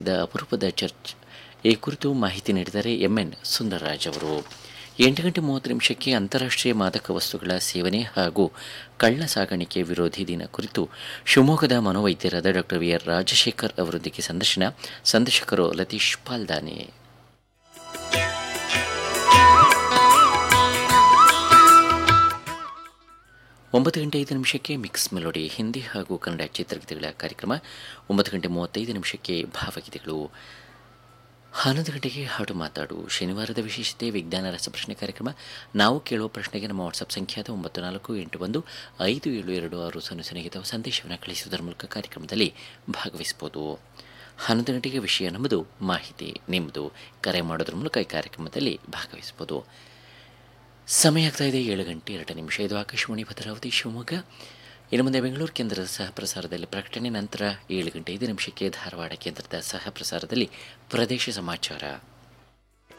the ಅಪರೂಪದ church ಈ ಕುರಿತು ಮಾಹಿತಿ ನೀಡಿದ್ದಾರೆ ಎಂಎನ್ ಸುಂದರರಾಜ್ ಅವರು ಎಂಟು ಗಂಟೆ ಮೂವತ್ತು ನಿಮಿಷಕ್ಕೆ ಅಂತಾರಾಷ್ಟ್ರೀಯ ಮಾದಕ ವಸ್ತುಗಳ ಸೇವನೆ ಹಾಗೂ ಕಳ್ಳ ಸಾಗಾಣಿಕೆ ವಿರೋಧಿ ದಿನ ಕುರಿತು ಶಿವಮೊಗ್ಗದ ಮನೋವೈದ್ಯರಾದ ಡಾಕ್ಟರ್ ವಿ ಆರ್ ರಾಜಶೇಖರ್ ಅವರೊಂದಿಗೆ ಸಂದರ್ಶನ ಸಂದರ್ಶಕರು ಲತೀಶ್ ಪಾಲ್ದಾನೆ ಒಂಬತ್ತು ಗಂಟೆ ಐದು ನಿಮಿಷಕ್ಕೆ ಮಿಕ್ಸ್ ಮೆಲೋಡಿ ಹಿಂದಿ ಹಾಗೂ ಕನ್ನಡ ಚಿತ್ರಗೀತೆಗಳ ಕಾರ್ಯಕ್ರಮ ಒಂಬತ್ತು ಗಂಟೆ ಮೂವತ್ತೈದು ನಿಮಿಷಕ್ಕೆ ಭಾವಗೀತೆಗಳು ಹನ್ನೊಂದು ಗಂಟೆಗೆ ಹಾಡು ಮಾತಾಡು ಶನಿವಾರದ ವಿಶೇಷತೆ ವಿಜ್ಞಾನ ರಸಪ್ರಶ್ನೆ ಕಾರ್ಯಕ್ರಮ ನಾವು ಕೇಳುವ ಪ್ರಶ್ನೆಗೆ ನಮ್ಮ ವಾಟ್ಸಪ್ ಸಂಖ್ಯಾದ ಒಂಬತ್ತು ನಾಲ್ಕು ಎಂಟು ಒಂದು ಐದು ಏಳು ಎರಡು ಆರು ಸೊನ್ನೆ ಸೊನ್ನೆಗೆ ತಾವು ಸಂದೇಶವನ್ನು ಕಳಿಸುವುದರ ಮೂಲಕ ಕಾರ್ಯಕ್ರಮದಲ್ಲಿ ಭಾಗವಹಿಸಬಹುದು ಹನ್ನೊಂದು ಗಂಟೆಗೆ ವಿಷಯ ನಮ್ಮದು ಮಾಹಿತಿ ನಿಮ್ಮದು ಕರೆ ಮಾಡೋದ್ರ ಮೂಲಕ ಈ ಕಾರ್ಯಕ್ರಮದಲ್ಲಿ ಭಾಗವಹಿಸಬಹುದು ಸಮಯ ಆಗ್ತಾ ಇದೆ ಏಳು ಗಂಟೆ ಎರಡು ನಿಮಿಷ ಇದು ಆಕಾಶವಾಣಿ ಭದ್ರಾವತಿ ಶಿವಮೊಗ್ಗ ಇನ್ನು ಮುಂದೆ ಬೆಂಗಳೂರು ಕೇಂದ್ರದ ಸಹ ಪ್ರಸಾರದಲ್ಲಿ ಪ್ರಕಟಣೆ ನಂತರ ಏಳು ಗಂಟೆ ಐದು ನಿಮಿಷಕ್ಕೆ ಧಾರವಾಡ ಕೇಂದ್ರದ ಸಹ ಪ್ರಸಾರದಲ್ಲಿ ಪ್ರದೇಶ ಸಮಾಚಾರ